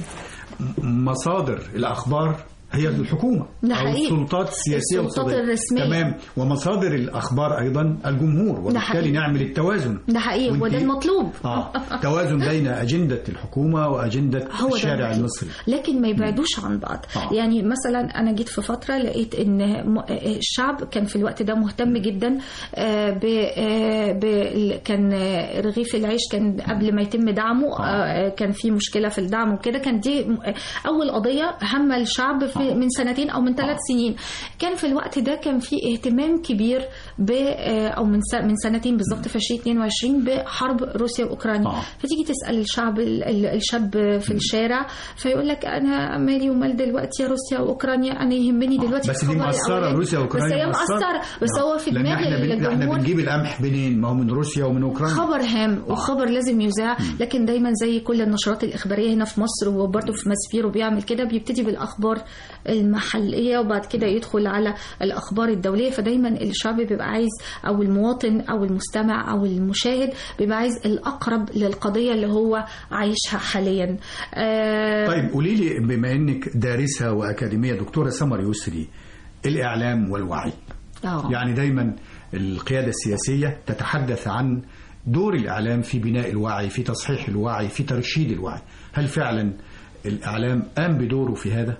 م- مصادر الأخبار هي الحكومة ده أو حقيقي. السلطات السياسية السلطات والقضائية. الرسمية. تمام ومصادر الأخبار أيضا الجمهور وبالتالي حقيقي. نعمل التوازن ده حقيقي وانتي- وده المطلوب آه. توازن بين أجندة الحكومة وأجندة هو ده الشارع المطلوب. المصري لكن ما يبعدوش عن بعض آه. يعني مثلا انا جيت في فتره لقيت ان م- الشعب كان في الوقت ده مهتم جدا آه، ب آه، ب ال- كان آه، رغيف العيش كان قبل ما يتم دعمه آه. آه، كان في مشكله في الدعم وكده كان دي م- اول قضيه هم الشعب في آه. من سنتين او من ثلاث آه. سنين كان في الوقت ده كان في اهتمام كبير ب او من من سنتين بالظبط في 2022 بحرب روسيا واوكرانيا آه. فتيجي تسال الشعب الشاب في الشارع فيقول لك انا مالي ومال دلوقتي يا روسيا واوكرانيا انا يهمني دلوقتي بس دي مأثرة روسيا واوكرانيا بس هي مأثرة بس هو في دماغ احنا, احنا بنجيب القمح منين ما هو من روسيا ومن اوكرانيا خبر هام وخبر لازم يذاع لكن دايما زي كل النشرات الاخباريه هنا في مصر وبرده في ماسبيرو بيعمل كده بيبتدي بالاخبار المحليه وبعد كده يدخل على الاخبار الدوليه فدايما الشعب بيبقى عايز او المواطن او المستمع او المشاهد بيبقى عايز الاقرب للقضيه اللي هو عايشها حاليا آه طيب قولي لي بما انك دارسه واكاديميه دكتوره سمر يسري الاعلام والوعي أوه. يعني دايما القياده السياسيه تتحدث عن دور الإعلام في بناء الوعي في تصحيح الوعي في ترشيد الوعي هل فعلا الإعلام قام بدوره في هذا؟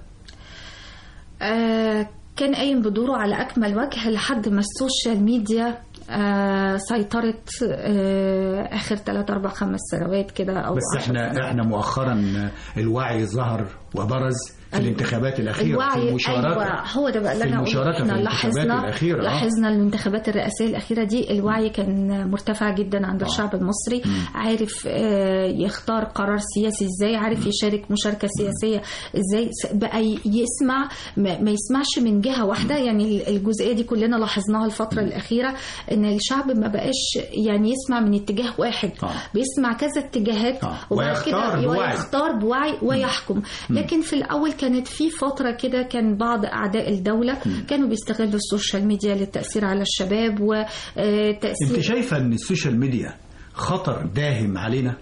آه كان قايم بدوره على أكمل وجه لحد ما السوشيال ميديا آه سيطرت آه آخر 3 4 5 سنوات كده أو بس احنا سنوات. احنا مؤخرا الوعي ظهر وبرز في الانتخابات الأخيرة الوعي في المشاركة أيوة هو ده بقى اللي في أنا المشاركة في احنا الانتخابات لاحظنا الأخيرة آه. لاحظنا الانتخابات الرئاسية الأخيرة دي الوعي كان مرتفع جدا عند الشعب المصري عارف آه، يختار قرار سياسي ازاي عارف يشارك مشاركة سياسية ازاي س- بقى ي- يسمع ما ما يسمعش من جهة واحدة يعني الجزئية دي كلنا لاحظناها الفترة الأخيرة ان الشعب ما بقاش يعني يسمع من اتجاه واحد آه. بيسمع كذا اتجاهات آه. وبعد ويختار كده بوعي. يختار بوعي ويحكم لكن في الأول كانت في فترة كده كان بعض أعداء الدولة كانوا بيستغلوا السوشيال ميديا للتأثير على الشباب وتأثير انت شايفة ان السوشيال ميديا خطر داهم علينا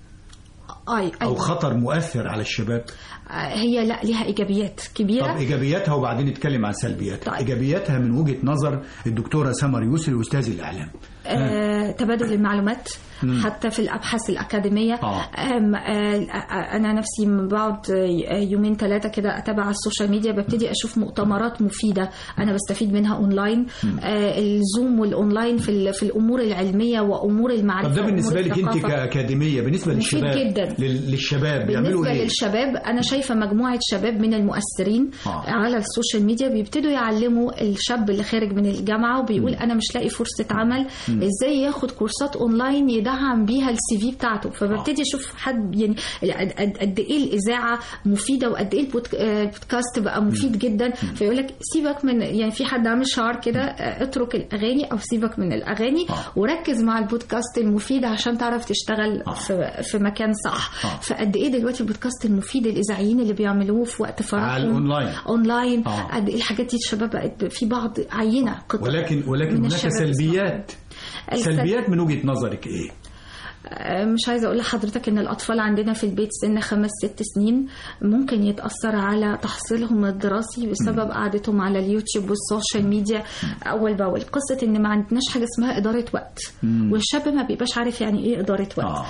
أي او أي خطر مؤثر على الشباب هي لا ليها إيجابيات طب كبيرة ايجابياتها وبعدين نتكلم عن سلبياتها طيب. ايجابياتها من وجهة نظر الدكتورة سمر يسري استاذ الاعلام آه، تبادل المعلومات حتى في الابحاث الاكاديميه آه. آم، آه، انا نفسي من بعد يومين ثلاثه كده اتابع على السوشيال ميديا ببتدي اشوف مؤتمرات مفيده انا بستفيد منها اونلاين آه، الزوم والاونلاين في ال- في الامور العلميه وامور المعرفه طب ده وأمور بالنسبة لك انت الثقافة. كأكاديمية بالنسبة مفيد للشباب جدا. لل- للشباب بيعملوا بالنسبة ايه؟ للشباب أنا شايفة مجموعة شباب من المؤثرين آه. على السوشيال ميديا بيبتدوا يعلموا الشاب اللي خارج من الجامعة وبيقول أنا مش لاقي فرصة عمل إزاي ياخد كورسات أونلاين يدعم بيها السي في بتاعته فببتدي أشوف حد يعني قد- قد قد إيه الإذاعة مفيدة وقد إيه البودك- آه، البودكاست بقى مفيد جدا فيقول لك سيبك من يعني في حد عامل شعار كده آه، اترك الأغاني أو سيبك من الأغاني آه. وركز مع البودكاست المفيد عشان تعرف تشتغل آه. في في مكان صح آه. فقد ايه دلوقتي البودكاست المفيد الاذاعيين اللي بيعملوه في وقت فراغهم على الأونلاين. اونلاين آه. قد ايه الحاجات دي الشباب بقت في بعض عينه قطع ولكن ولكن من هناك الشباب سلبيات السلب- سلبيات من وجهة نظرك ايه؟ آه، مش عايزه اقول لحضرتك ان الاطفال عندنا في البيت سن خمس ست سنين ممكن يتاثر على تحصيلهم الدراسي بسبب قعدتهم على اليوتيوب والسوشيال ميديا اول باول قصه ان ما عندناش حاجه اسمها اداره وقت والشاب ما بيبقاش عارف يعني ايه اداره وقت آه.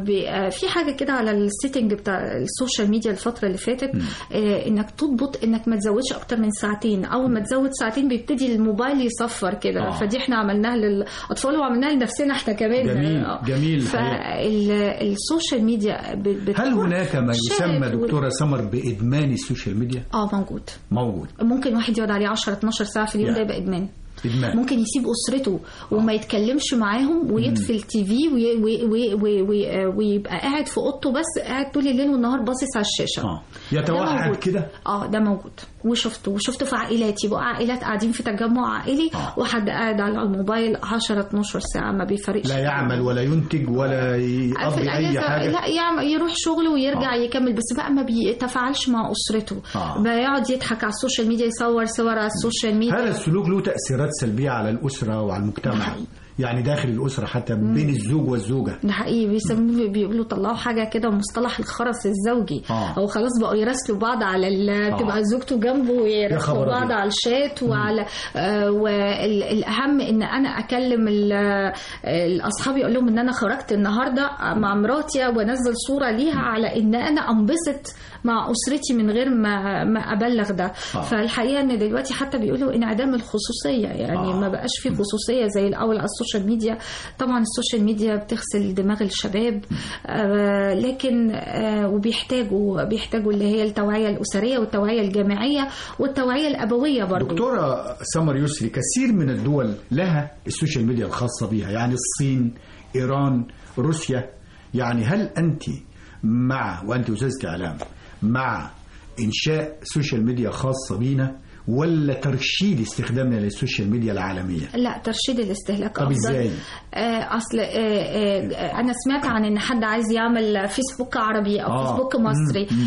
ففي حاجه كده على السيتنج بتاع السوشيال ميديا الفتره اللي فاتت آه انك تضبط انك ما تزودش اكتر من ساعتين اول ما تزود ساعتين بيبتدي الموبايل يصفر كده آه. فدي احنا عملناها للاطفال وعملناها لنفسنا احنا كمان جميل، آه. جميل الحقيقة. فالسوشيال ميديا ب- بت- هل هناك ما شات يسمى وال- دكتورة سمر بإدمان السوشيال ميديا؟ اه موجود موجود ممكن واحد يقعد عليه 10 12 ساعه في اليوم يعني. ده يبقى ادمان إدمان ممكن يسيب اسرته وما يتكلمش معاهم ويطفي التي في وي- وي- وي- وي- وي- ويبقى قاعد في اوضته بس قاعد طول الليل والنهار باصص على الشاشه اه ده يتوحد موجود. كده اه ده موجود وشفته وشفته في عائلات يبقوا عائلات قاعدين في تجمع عائلي آه. وحد قاعد على الموبايل 10 12 ساعه ما بيفرقش لا يعمل ولا ينتج ولا في يقضي أي الأجازة حاجة لا يعمل يروح شغله ويرجع آه. يكمل بس بقى ما بيتفاعلش مع أسرته آه. بيقعد يضحك على السوشيال ميديا يصور صور على السوشيال ميديا هذا السلوك له تأثيرات سلبية على الأسرة وعلى المجتمع حقيقي. يعني داخل الأسرة حتى بين الزوج والزوجة ده حقيقي بيسموه بيقولوا طلعوا حاجه كده مصطلح الخرس الزوجي آه. او خلاص بقوا يراسلوا بعض على ال... آه. تبقى زوجته جنبه يا ويراسلوا خبر بعض أبيض. على الشات وعلى آه والاهم ان انا اكلم ال- آه، الاصحاب يقول لهم ان انا خرجت النهارده مع مراتي وانزل صوره ليها على ان انا انبسط مع اسرتي من غير ما ما ابلغ ده آه. فالحقيقه ان دلوقتي حتى بيقولوا انعدام الخصوصيه يعني آه. ما بقاش في خصوصيه زي الاول على السوشيال ميديا طبعا السوشيال ميديا بتغسل دماغ الشباب آه لكن آه وبيحتاجوا بيحتاجوا اللي هي التوعيه الاسريه والتوعيه الجامعيه والتوعيه الابويه برضو دكتورة سمر يسري كثير من الدول لها السوشيال ميديا الخاصة بها يعني الصين إيران روسيا يعني هل أنت مع وأنت أستاذة إعلام مع إنشاء سوشيال ميديا خاصة بينا ولا ترشيد استخدامنا للسوشيال ميديا العالمية لا ترشيد الاستهلاك طب افضل إزاي؟ آه، اصل آه، آه، انا سمعت عن ان حد عايز يعمل فيسبوك عربي او آه. فيسبوك مصري مم.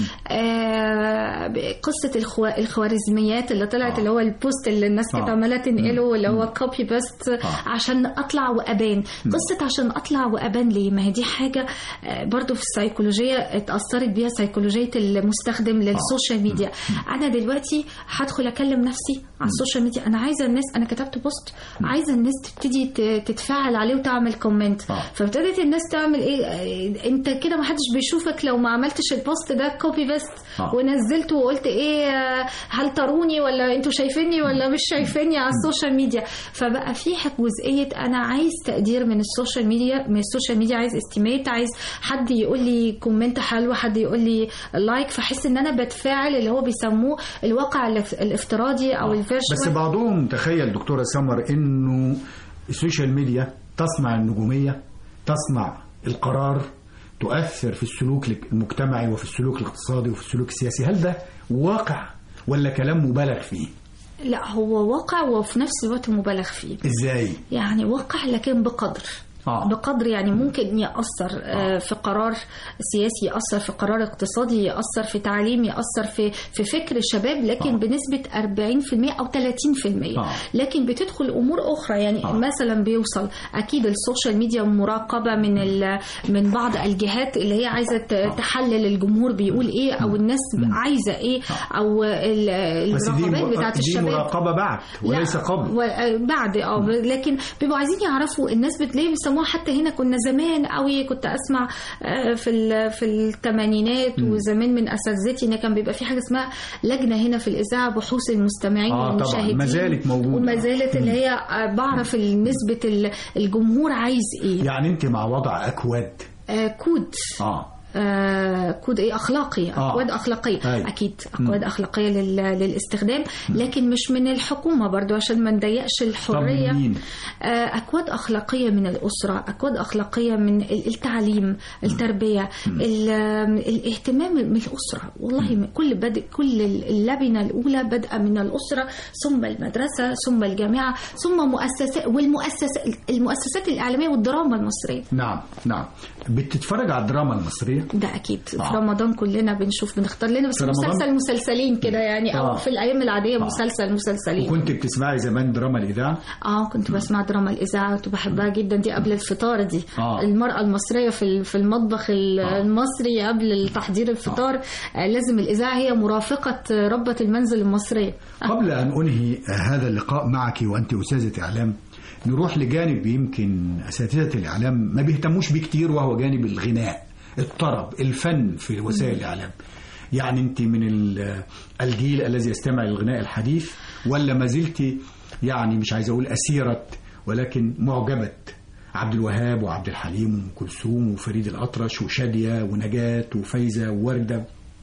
آه، قصه الخوا- الخوارزميات اللي طلعت آه. اللي هو البوست اللي الناس كانت آه. عماله تنقله اللي مم. هو كوبي بيست آه. عشان اطلع وابان قصه عشان اطلع وابان ليه ما هي دي حاجه آه، برضو في السيكولوجيه اتاثرت بيها سيكولوجيه المستخدم للسوشيال ميديا انا دلوقتي هدخل اكلم نفسي على السوشيال ميديا انا عايزه الناس انا كتبت بوست عايزه الناس تبتدي ت- تتفاعل عليه وتعمل كومنت آه. فابتدت الناس تعمل ايه آه، انت كده ما حدش بيشوفك لو ما عملتش البوست ده كوبي بيست آه. ونزلته وقلت ايه آه، هل تروني ولا انتوا شايفيني ولا مش شايفيني على السوشيال ميديا فبقى في جزئيه انا عايز تقدير من السوشيال ميديا من السوشيال ميديا عايز استيميت عايز حد يقول لي كومنت حلو حد يقول لي لايك فاحس ان انا بتفاعل اللي هو بيسموه الواقع الاف- الافتراضي او بس الفيرشوال بعضهم تخيل دكتورة سمر انه السوشيال ميديا تصنع النجومية تصنع القرار تؤثر في السلوك المجتمعي وفي السلوك الاقتصادي وفي السلوك السياسي هل ده واقع ولا كلام مبالغ فيه لا هو واقع وفي نفس الوقت مبالغ فيه ازاي يعني واقع لكن بقدر آه. بقدر يعني ممكن يأثر آه، في قرار سياسي يأثر في قرار اقتصادي يأثر في تعليم يأثر في في فكر الشباب لكن آه. بنسبة 40% أو 30% آه. لكن بتدخل أمور أخرى يعني آه. مثلا بيوصل أكيد السوشيال ميديا مراقبة من ال- من بعض الجهات اللي هي عايزة ت- تحلل الجمهور بيقول إيه أو الناس عايزة إيه أو ال- بس دي المراقبات بتاعت دي الشباب مراقبة بعد وليس لا، قبل و- آه، بعد اه لكن بيبقوا عايزين يعرفوا الناس بتلاقي بيسموها حتى هنا كنا زمان قوي كنت اسمع آه، في ال- في الثمانينات وزمان من اساتذتي ان كان بيبقى في حاجه اسمها لجنه هنا في الاذاعه بحوث المستمعين آه، طبعاً. والمشاهدين ما زالت موجودة. وما زالت اللي هي آه، بعرف نسبه ال- الجمهور عايز ايه يعني انت مع وضع اكواد آه، كود اه آه، كود ايه اخلاقي آه. اكواد اخلاقيه أي. اكيد اكواد اخلاقيه لل... للاستخدام لكن مش من الحكومه برضو عشان ما نضيقش الحريه طب مين؟ آه، اكواد اخلاقيه من الاسره اكواد اخلاقيه من ال- التعليم التربيه ال- آم، الاهتمام من الاسره والله من كل بدء كل اللبنه الاولى بدأ من الاسره ثم المدرسه ثم الجامعه ثم مؤسسات والمؤسسات المؤسسات الاعلاميه والدراما المصريه نعم نعم بتتفرج على الدراما المصرية ده اكيد في آه. رمضان كلنا بنشوف بنختار لنا بس في رمضان؟ مسلسل مسلسلين كده يعني او آه. في الايام العاديه مسلسل مسلسلين وكنت بتسمعي زمان دراما الإذاعة اه كنت بسمع دراما الاذاعه كنت بحبها جدا دي قبل الفطار دي آه. المراه المصريه في ال- في المطبخ ال- آه. المصري قبل تحضير الفطار آه. لازم الاذاعه هي مرافقه ربه المنزل المصريه قبل أن أنهي هذا اللقاء معك وأنت أستاذة إعلام نروح لجانب يمكن أساتذة الإعلام ما بيهتموش بيه كتير وهو جانب الغناء الطرب الفن في وسائل الإعلام يعني أنت من ال- الجيل الذي يستمع للغناء الحديث ولا ما زلت يعني مش عايز أقول أسيرة ولكن معجبة عبد الوهاب وعبد الحليم وأم كلثوم وفريد الأطرش وشادية ونجاة وفايزة ووردة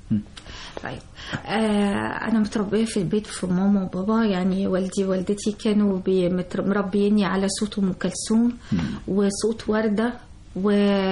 طيب آه انا متربيه في البيت في ماما وبابا يعني والدي ووالدتي كانوا بي- متر- مربيني على صوت ام كلثوم وصوت ورده و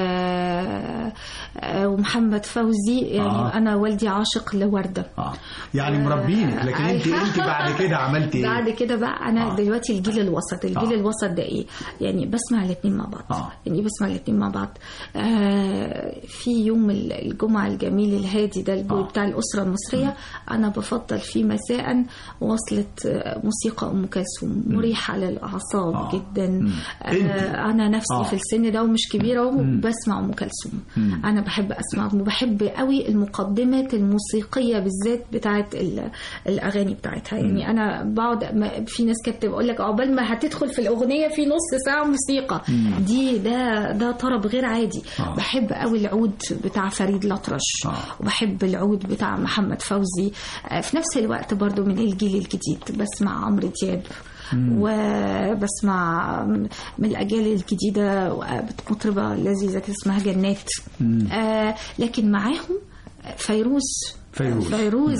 آه، ومحمد فوزي يعني آه. آه. انا والدي عاشق لورده آه. يعني مربينك لكن انت أيوة. انت بعد كده عملتي ايه؟ بعد كده بقى انا آه. آه. دلوقتي الجيل الوسط الجيل آه. آه. الوسط ده ايه يعني بسمع الاثنين مع بعض آه. يعني إيه بسمع الاثنين مع بعض آه في يوم ال- الجمعه الجميل الهادي ده الجو آه. آه. بتاع الاسره المصريه انا بفضل فيه مساء وصلة آه، موسيقى ام كلثوم مريحه للاعصاب آه. آه. جدا مم. آه أنت. انا نفسي آه. آه. في السن ده ومش كبيره كبيره وبسمع ام كلثوم مم. انا بحب اسمع وبحب قوي المقدمات الموسيقيه بالذات بتاعت ال- الاغاني بتاعتها يعني انا بقعد ما- في ناس كانت بتقول لك عقبال ما هتدخل في الاغنيه في نص ساعه موسيقى دي ده ده طرب غير عادي آه. بحب قوي العود بتاع فريد الأطرش آه. وبحب العود بتاع محمد فوزي آه، في نفس الوقت برضو من الجيل الجديد بسمع عمرو دياب وبسمع من الأجيال الجديدة مطربة لذيذة كده اسمها جنات آه لكن معاهم فيروز فيروز. فيروز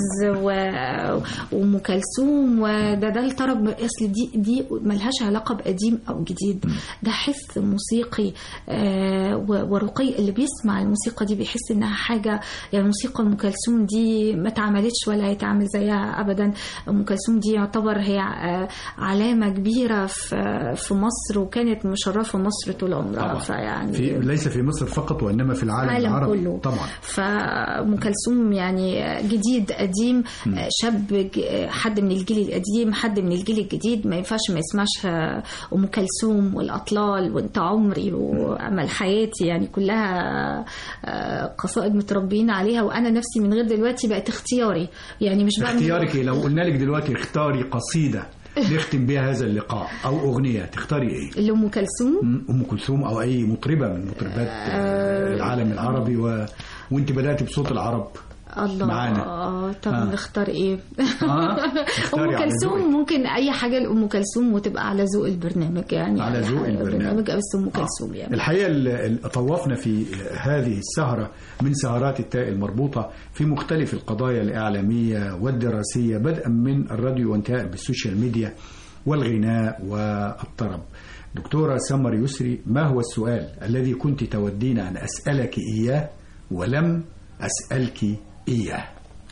و- وام كلثوم وده ده الطرب اصل دي دي ملهاش علاقه بقديم او جديد ده حس موسيقي آه، و- ورقي اللي بيسمع الموسيقى دي بيحس انها حاجه يعني موسيقى ام كلثوم دي ما اتعملتش ولا هيتعمل زيها ابدا ام كلثوم دي يعتبر هي آه، علامه كبيره في في مصر وكانت مشرفه مصر طول عمرها طبعا فيعني في ليس في مصر فقط وانما في العالم العالم العربي كله طبعا فأم كلثوم يعني جديد قديم شاب ج- حد من الجيل القديم حد من الجيل الجديد ما ينفعش ما يسمعش أم كلثوم والأطلال وأنت عمري وأمل حياتي يعني كلها آه، قصائد متربيين عليها وأنا نفسي من غير دلوقتي بقت اختياري يعني مش بعمل اختيارك ايه لو قلنا لك دلوقتي اختاري قصيده نختم بها هذا اللقاء او اغنيه تختاري ايه لأم كلثوم ام كلثوم او اي مطربه من مطربات آه، العالم العربي و... وانت بدات بصوت العرب الله معانا. آه، طب آه. نختار ايه اه ام اختاري على ذوقك. كلثوم ممكن اي حاجه لام كلثوم وتبقى على ذوق البرنامج يعني على ذوق البرنامج. بس ام كلثوم يعني الحقيقة ال- ال- طوفنا في هذه السهرة من سهرات التاء المربوطة في مختلف القضايا الإعلامية والدراسية بدءا من الراديو وانتهاء بالسوشيال ميديا والغناء والطرب دكتورة سمر يسري ما هو السؤال الذي كنت تودين أن أسألك إياه ولم أسألك إياه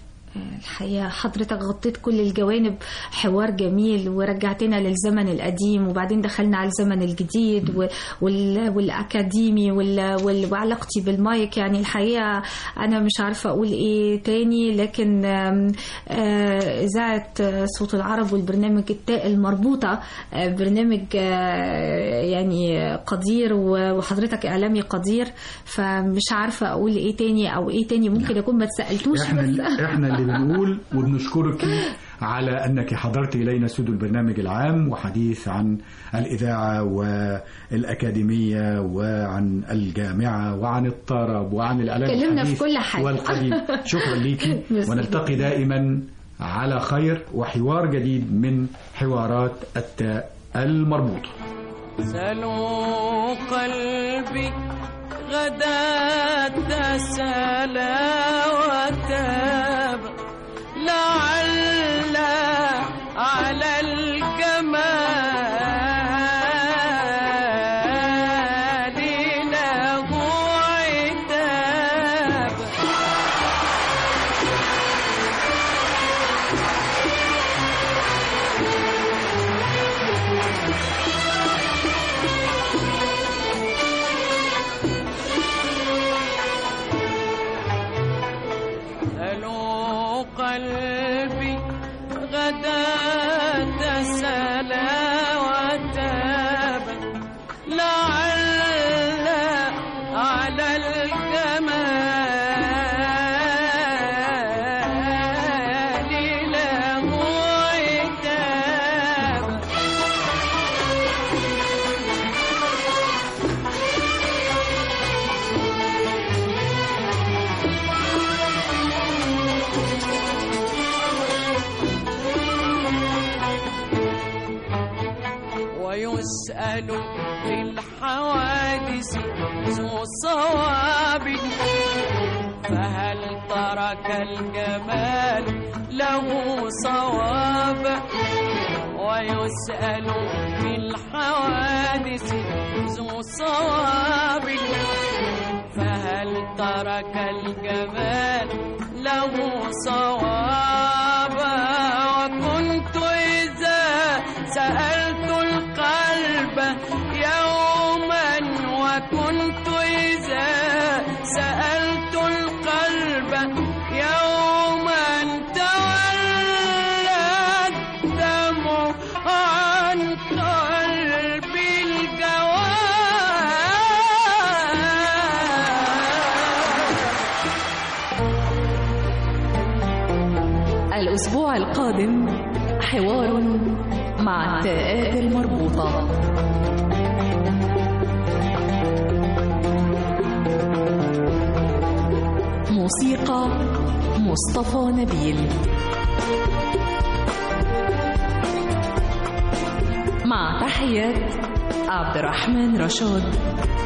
الحقيقة حضرتك غطيت كل الجوانب حوار جميل ورجعتنا للزمن القديم وبعدين دخلنا على الزمن الجديد و- وال- والأكاديمي وال- وال- وعلاقتي بالمايك يعني الحقيقة أنا مش عارفة أقول إيه تاني لكن آم، آه، إذاعة آه، صوت العرب والبرنامج التاء المربوطة آه، برنامج آه، يعني قدير و- وحضرتك إعلامي قدير فمش عارفة أقول إيه تاني أو إيه تاني ممكن أكون ما اتسألتوش احنا بس احنا اللي بنقول وبنشكرك على انك حضرت الينا استوديو البرنامج العام وحديث عن الاذاعه والاكاديميه وعن الجامعه وعن الطرب وعن الاعلام اتكلمنا في الحديث كل حاجة. والقديم شكرا ليكي ميرسي. ونلتقي دائما على خير وحوار جديد من حوارات التاء المربوطه سلوا قلبي غداة سلا وتاب لعل على الجمال له عتاب سلوا قلبي غداة سلا وتاب لعل على الجمال له عتاب ويسأل في الحوادث ذو صواب فهل ترك الجمال له صواب ويسأل في الحوادث ذو صواب فهل ترك الجمال له صوابا وكنت إذا سألت القلب يوما وكنت إذا سألت القلب يوما تولى الدمع عن قلبي الجواب الأسبوع القادم حوار مع التاءات المربوطة موسيقى مصطفى نبيل مع تحيات عبد الرحمن رشاد